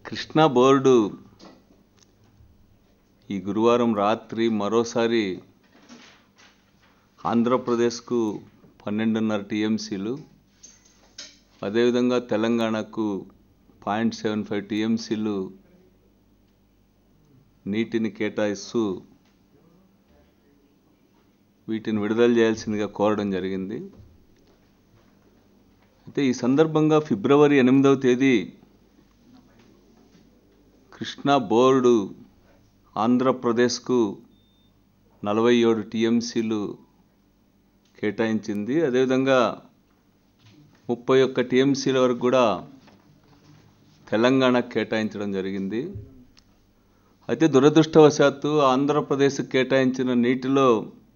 Krishna board ఈ గురువారం రాత్రి మరోసారి ఆంధ్రప్రదేశ్కు పన్నెండున్నర టీఎంసీలు అదేవిధంగా తెలంగాణకు పాయింట్ సెవెన్ ఫైవ్ టీఎంసీలు నీటిని కేటాయిస్తూ వీటిని విడుదల చేయాల్సిందిగా కోరడం జరిగింది అయితే ఈ సందర్భంగా ఫిబ్రవరి ఎనిమిదవ తేదీ కృష్ణా బోర్డు ఆంధ్రప్రదేశ్కు నలభై ఏడు టీఎంసీలు కేటాయించింది అదేవిధంగా ముప్పై ఒక్క టీఎంసీల వరకు కూడా తెలంగాణకు కేటాయించడం జరిగింది అయితే దురదృష్టవశాత్తు ఆంధ్రప్రదేశ్కి కేటాయించిన నీటిలో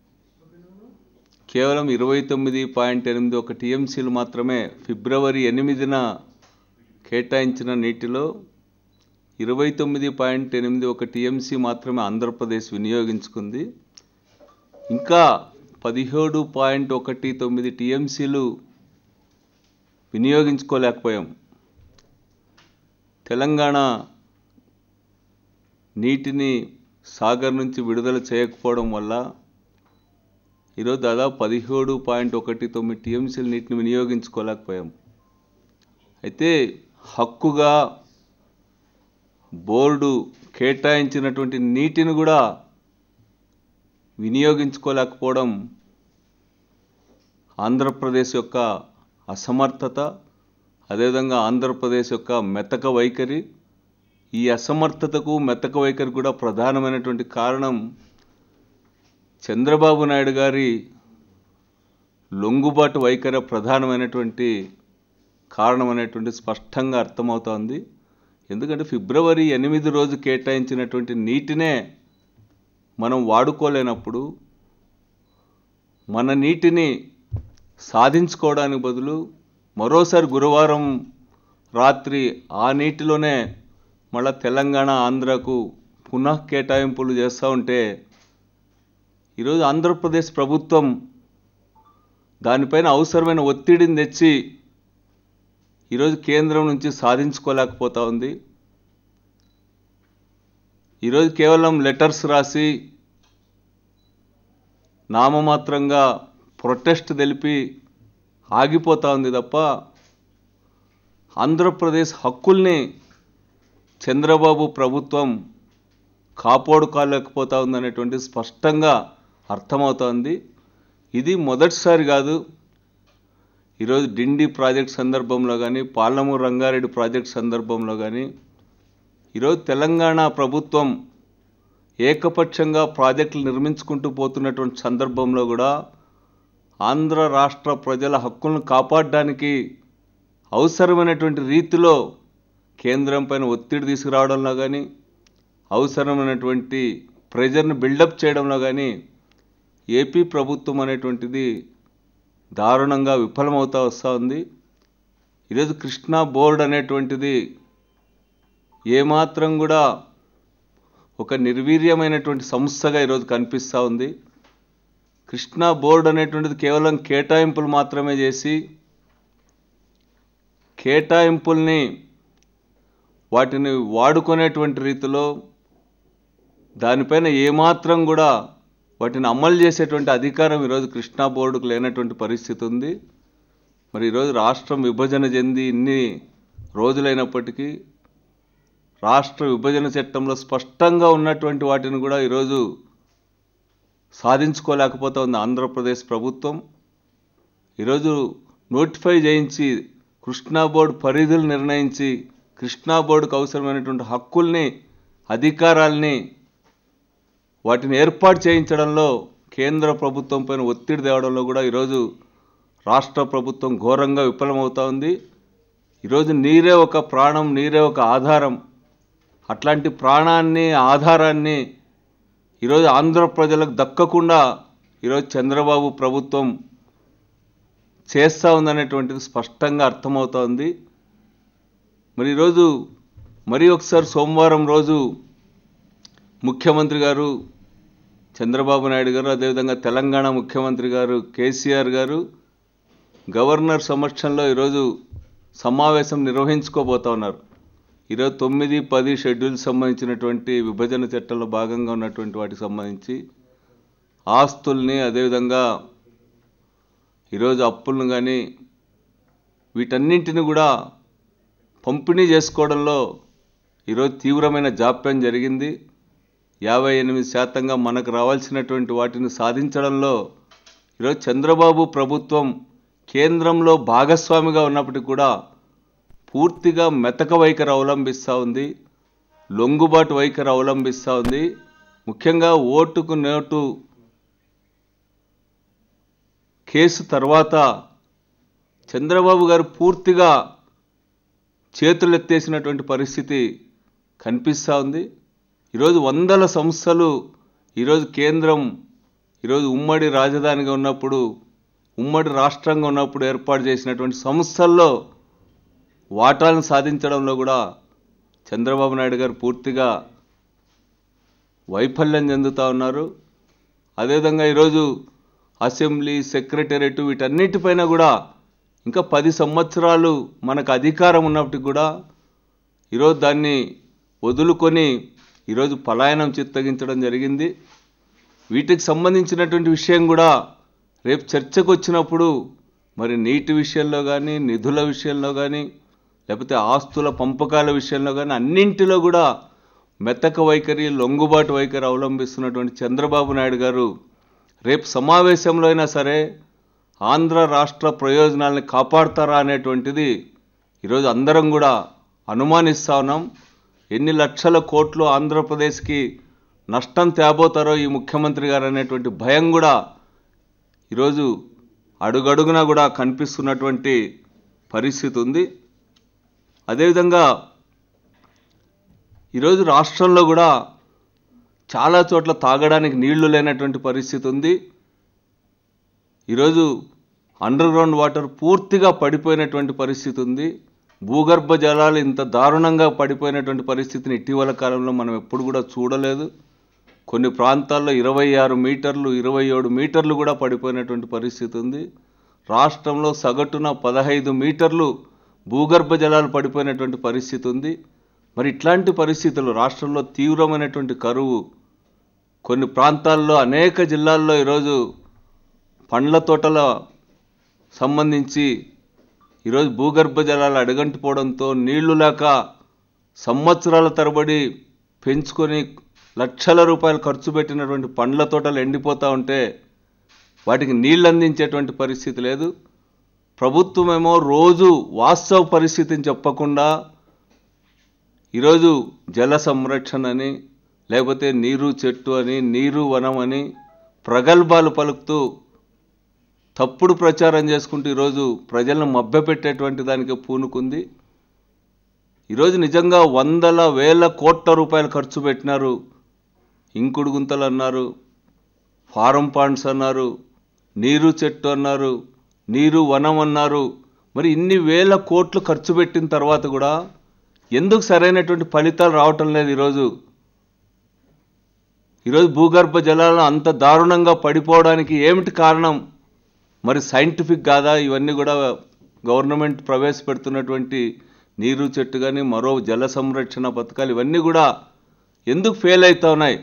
కేవలం ఇరవై తొమ్మిది పాయింట్ ఎనిమిది ఒక టీఎంసీలు మాత్రమే ఫిబ్రవరి ఎనిమిదిన కేటాయించిన నీటిలో ఇరవై తొమ్మిది పాయింట్ ఎనిమిది ఒక టీఎంసీ మాత్రమే ఆంధ్రప్రదేశ్ వినియోగించుకుంది ఇంకా పదిహేడు పాయింట్ ఒకటి తొమ్మిది టీఎంసీలు వినియోగించుకోలేకపోయాం తెలంగాణ నీటిని సాగర్ నుంచి విడుదల చేయకపోవడం వల్ల ఈరోజు దాదాపు పదిహేడు పాయింట్ ఒకటి తొమ్మిది టీఎంసీల నీటిని వినియోగించుకోలేకపోయాం అయితే హక్కుగా బోర్డు కేటాయించినటువంటి నీటిని కూడా వినియోగించుకోలేకపోవడం ఆంధ్రప్రదేశ్ యొక్క అసమర్థత అదేవిధంగా ఆంధ్రప్రదేశ్ యొక్క మెతక వైఖరి ఈ అసమర్థతకు మెతక వైఖరి కూడా ప్రధానమైనటువంటి కారణం చంద్రబాబు నాయుడు గారి లొంగుబాటు వైఖరి ప్రధానమైనటువంటి కారణం అనేటువంటి స్పష్టంగా అర్థమవుతోంది ఎందుకంటే ఫిబ్రవరి ఎనిమిది రోజు కేటాయించినటువంటి నీటినే మనం వాడుకోలేనప్పుడు మన నీటిని సాధించుకోవడానికి బదులు మరోసారి గురువారం రాత్రి ఆ నీటిలోనే మళ్ళా తెలంగాణ ఆంధ్రకు పునః కేటాయింపులు చేస్తూ ఉంటే ఈరోజు ఆంధ్రప్రదేశ్ ప్రభుత్వం దానిపైన అవసరమైన ఒత్తిడిని తెచ్చి ఈరోజు కేంద్రం నుంచి సాధించుకోలేకపోతా ఉంది ఈరోజు కేవలం లెటర్స్ రాసి నామమాత్రంగా ప్రొటెస్ట్ తెలిపి ఆగిపోతా ఉంది తప్ప ఆంధ్రప్రదేశ్ హక్కుల్ని చంద్రబాబు ప్రభుత్వం కాపాడుకోలేకపోతా ఉందనేటువంటి స్పష్టంగా అర్థమవుతోంది ఇది మొదటిసారి కాదు ఈరోజు డిండి ప్రాజెక్ట్ సందర్భంలో కానీ పాలమూరు రంగారెడ్డి ప్రాజెక్ట్ సందర్భంలో కానీ ఈరోజు తెలంగాణ ప్రభుత్వం ఏకపక్షంగా ప్రాజెక్టులు నిర్మించుకుంటూ పోతున్నటువంటి సందర్భంలో కూడా ఆంధ్ర రాష్ట్ర ప్రజల హక్కులను కాపాడడానికి అవసరమైనటువంటి రీతిలో కేంద్రం పైన ఒత్తిడి తీసుకురావడంలో కానీ అవసరమైనటువంటి ప్రెజర్ని బిల్డప్ చేయడంలో కానీ ఏపీ ప్రభుత్వం అనేటువంటిది దారుణంగా విఫలమవుతా వస్తూ ఉంది ఈరోజు కృష్ణా బోర్డు అనేటువంటిది ఏమాత్రం కూడా ఒక నిర్వీర్యమైనటువంటి సంస్థగా ఈరోజు కనిపిస్తూ ఉంది కృష్ణా బోర్డు అనేటువంటిది కేవలం కేటాయింపులు మాత్రమే చేసి కేటాయింపుల్ని వాటిని వాడుకునేటువంటి రీతిలో దానిపైన ఏమాత్రం కూడా వాటిని అమలు చేసేటువంటి అధికారం ఈరోజు కృష్ణా బోర్డుకు లేనటువంటి పరిస్థితి ఉంది మరి ఈరోజు రాష్ట్రం విభజన చెంది ఇన్ని రోజులైనప్పటికీ రాష్ట్ర విభజన చట్టంలో స్పష్టంగా ఉన్నటువంటి వాటిని కూడా ఈరోజు సాధించుకోలేకపోతా ఉంది ఆంధ్రప్రదేశ్ ప్రభుత్వం ఈరోజు నోటిఫై చేయించి కృష్ణా బోర్డు పరిధులు నిర్ణయించి కృష్ణా బోర్డుకు అవసరమైనటువంటి హక్కుల్ని అధికారాల్ని వాటిని ఏర్పాటు చేయించడంలో కేంద్ర ప్రభుత్వం పైన ఒత్తిడి తేవడంలో కూడా ఈరోజు రాష్ట్ర ప్రభుత్వం ఘోరంగా విఫలమవుతా ఉంది ఈరోజు నీరే ఒక ప్రాణం నీరే ఒక ఆధారం అట్లాంటి ప్రాణాన్ని ఆధారాన్ని ఈరోజు ఆంధ్ర ప్రజలకు దక్కకుండా ఈరోజు చంద్రబాబు ప్రభుత్వం చేస్తూ ఉందనేటువంటిది స్పష్టంగా అర్థమవుతోంది మరి ఈరోజు మరి ఒకసారి సోమవారం రోజు ముఖ్యమంత్రి గారు చంద్రబాబు నాయుడు గారు అదేవిధంగా తెలంగాణ ముఖ్యమంత్రి గారు కేసీఆర్ గారు గవర్నర్ సమక్షంలో ఈరోజు సమావేశం నిర్వహించుకోబోతా ఉన్నారు ఈరోజు తొమ్మిది పది షెడ్యూల్ సంబంధించినటువంటి విభజన చట్టంలో భాగంగా ఉన్నటువంటి వాటికి సంబంధించి ఆస్తుల్ని అదేవిధంగా ఈరోజు అప్పులను కానీ వీటన్నింటిని కూడా పంపిణీ చేసుకోవడంలో ఈరోజు తీవ్రమైన జాప్యం జరిగింది యాభై ఎనిమిది శాతంగా మనకు రావాల్సినటువంటి వాటిని సాధించడంలో ఈరోజు చంద్రబాబు ప్రభుత్వం కేంద్రంలో భాగస్వామిగా ఉన్నప్పటికీ కూడా పూర్తిగా మెతక వైఖరి అవలంబిస్తూ ఉంది లొంగుబాటు వైఖరి అవలంబిస్తూ ఉంది ముఖ్యంగా ఓటుకు నోటు కేసు తర్వాత చంద్రబాబు గారు పూర్తిగా చేతులెత్తేసినటువంటి పరిస్థితి కనిపిస్తూ ఉంది ఈరోజు వందల సంస్థలు ఈరోజు కేంద్రం ఈరోజు ఉమ్మడి రాజధానిగా ఉన్నప్పుడు ఉమ్మడి రాష్ట్రంగా ఉన్నప్పుడు ఏర్పాటు చేసినటువంటి సంస్థల్లో వాటాలను సాధించడంలో కూడా చంద్రబాబు నాయుడు గారు పూర్తిగా వైఫల్యం చెందుతూ ఉన్నారు అదేవిధంగా ఈరోజు అసెంబ్లీ సెక్రటేరియట్ వీటన్నిటిపైన కూడా ఇంకా పది సంవత్సరాలు మనకు అధికారం ఉన్నప్పటికి కూడా ఈరోజు దాన్ని వదులుకొని ఈరోజు పలాయనం చిత్తగించడం జరిగింది వీటికి సంబంధించినటువంటి విషయం కూడా రేపు చర్చకు వచ్చినప్పుడు మరి నీటి విషయంలో కానీ నిధుల విషయంలో కానీ లేకపోతే ఆస్తుల పంపకాల విషయంలో కానీ అన్నింటిలో కూడా మెత్తక వైఖరి లొంగుబాటు వైఖరి అవలంబిస్తున్నటువంటి చంద్రబాబు నాయుడు గారు రేపు సమావేశంలో అయినా సరే ఆంధ్ర రాష్ట్ర ప్రయోజనాలను కాపాడతారా అనేటువంటిది ఈరోజు అందరం కూడా అనుమానిస్తా ఉన్నాం ఎన్ని లక్షల కోట్లు ఆంధ్రప్రదేశ్కి నష్టం తేబోతారో ఈ ముఖ్యమంత్రి గారు అనేటువంటి భయం కూడా ఈరోజు అడుగడుగునా కూడా కనిపిస్తున్నటువంటి పరిస్థితి ఉంది అదేవిధంగా ఈరోజు రాష్ట్రంలో కూడా చాలా చోట్ల తాగడానికి నీళ్లు లేనటువంటి పరిస్థితి ఉంది ఈరోజు అండర్ గ్రౌండ్ వాటర్ పూర్తిగా పడిపోయినటువంటి పరిస్థితి ఉంది భూగర్భ జలాలు ఇంత దారుణంగా పడిపోయినటువంటి పరిస్థితిని ఇటీవల కాలంలో మనం ఎప్పుడు కూడా చూడలేదు కొన్ని ప్రాంతాల్లో ఇరవై ఆరు మీటర్లు ఇరవై ఏడు మీటర్లు కూడా పడిపోయినటువంటి పరిస్థితి ఉంది రాష్ట్రంలో సగటున పదహైదు మీటర్లు భూగర్భ జలాలు పడిపోయినటువంటి పరిస్థితి ఉంది మరి ఇట్లాంటి పరిస్థితులు రాష్ట్రంలో తీవ్రమైనటువంటి కరువు కొన్ని ప్రాంతాల్లో అనేక జిల్లాల్లో ఈరోజు పండ్ల తోటల సంబంధించి ఈరోజు భూగర్భ జలాలు అడగంటిపోవడంతో నీళ్లు లేక సంవత్సరాల తరబడి పెంచుకొని లక్షల రూపాయలు ఖర్చు పెట్టినటువంటి పండ్ల తోటలు ఎండిపోతూ ఉంటే వాటికి నీళ్ళు అందించేటువంటి పరిస్థితి లేదు ప్రభుత్వమేమో రోజు వాస్తవ పరిస్థితిని చెప్పకుండా ఈరోజు జల సంరక్షణ అని లేకపోతే నీరు చెట్టు అని నీరు వనం అని ప్రగల్భాలు పలుకుతూ తప్పుడు ప్రచారం చేసుకుంటూ ఈరోజు ప్రజలను మభ్యపెట్టేటువంటి దానికి పూనుకుంది ఈరోజు నిజంగా వందల వేల కోట్ల రూపాయలు ఖర్చు పెట్టినారు ఇంకుడు గుంతలు అన్నారు ఫారం పాండ్స్ అన్నారు నీరు చెట్టు అన్నారు నీరు వనం అన్నారు మరి ఇన్ని వేల కోట్లు ఖర్చు పెట్టిన తర్వాత కూడా ఎందుకు సరైనటువంటి ఫలితాలు రావటం లేదు ఈరోజు ఈరోజు భూగర్భ జలాలు అంత దారుణంగా పడిపోవడానికి ఏమిటి కారణం మరి సైంటిఫిక్ కాదా ఇవన్నీ కూడా గవర్నమెంట్ ప్రవేశపెడుతున్నటువంటి నీరు చెట్టు కానీ మరో జల సంరక్షణ పథకాలు ఇవన్నీ కూడా ఎందుకు ఫెయిల్ అవుతా ఉన్నాయి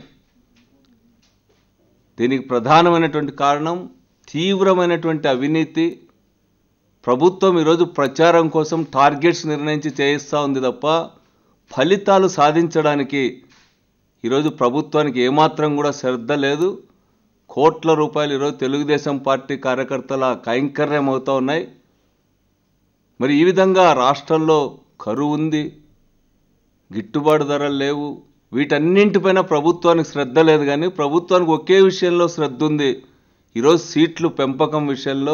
దీనికి ప్రధానమైనటువంటి కారణం తీవ్రమైనటువంటి అవినీతి ప్రభుత్వం ఈరోజు ప్రచారం కోసం టార్గెట్స్ నిర్ణయించి చేయిస్తూ ఉంది తప్ప ఫలితాలు సాధించడానికి ఈరోజు ప్రభుత్వానికి ఏమాత్రం కూడా శ్రద్ధ లేదు కోట్ల రూపాయలు ఈరోజు తెలుగుదేశం పార్టీ కార్యకర్తల కైంకర్యం అవుతూ ఉన్నాయి మరి ఈ విధంగా రాష్ట్రంలో కరువు ఉంది గిట్టుబాటు ధరలు లేవు వీటన్నింటిపైన ప్రభుత్వానికి శ్రద్ధ లేదు కానీ ప్రభుత్వానికి ఒకే విషయంలో శ్రద్ధ ఉంది ఈరోజు సీట్లు పెంపకం విషయంలో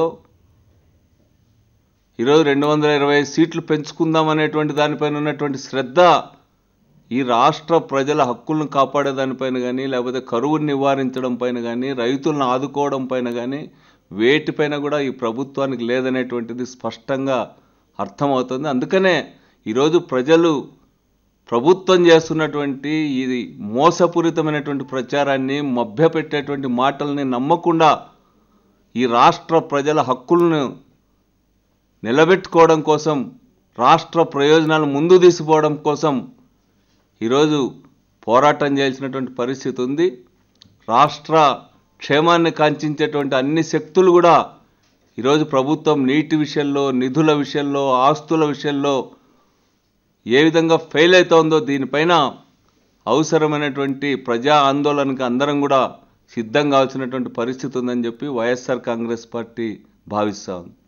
ఈరోజు రెండు వందల ఇరవై సీట్లు పెంచుకుందాం అనేటువంటి దానిపైన ఉన్నటువంటి శ్రద్ధ ఈ రాష్ట్ర ప్రజల హక్కులను కాపాడే దానిపైన కానీ లేకపోతే కరువుని నివారించడం పైన కానీ రైతులను ఆదుకోవడం పైన కానీ వేటిపైన కూడా ఈ ప్రభుత్వానికి లేదనేటువంటిది స్పష్టంగా అర్థమవుతుంది అందుకనే ఈరోజు ప్రజలు ప్రభుత్వం చేస్తున్నటువంటి ఇది మోసపూరితమైనటువంటి ప్రచారాన్ని మభ్యపెట్టేటువంటి మాటల్ని నమ్మకుండా ఈ రాష్ట్ర ప్రజల హక్కులను నిలబెట్టుకోవడం కోసం రాష్ట్ర ప్రయోజనాలు ముందు తీసుకుపోవడం కోసం ఈరోజు పోరాటం చేయాల్సినటువంటి పరిస్థితి ఉంది రాష్ట్ర క్షేమాన్ని కాంక్షించేటువంటి అన్ని శక్తులు కూడా ఈరోజు ప్రభుత్వం నీటి విషయంలో నిధుల విషయంలో ఆస్తుల విషయంలో ఏ విధంగా ఫెయిల్ అవుతోందో దీనిపైన అవసరమైనటువంటి ప్రజా ఆందోళనకు అందరం కూడా సిద్ధం కావాల్సినటువంటి పరిస్థితి ఉందని చెప్పి వైఎస్ఆర్ కాంగ్రెస్ పార్టీ భావిస్తా ఉంది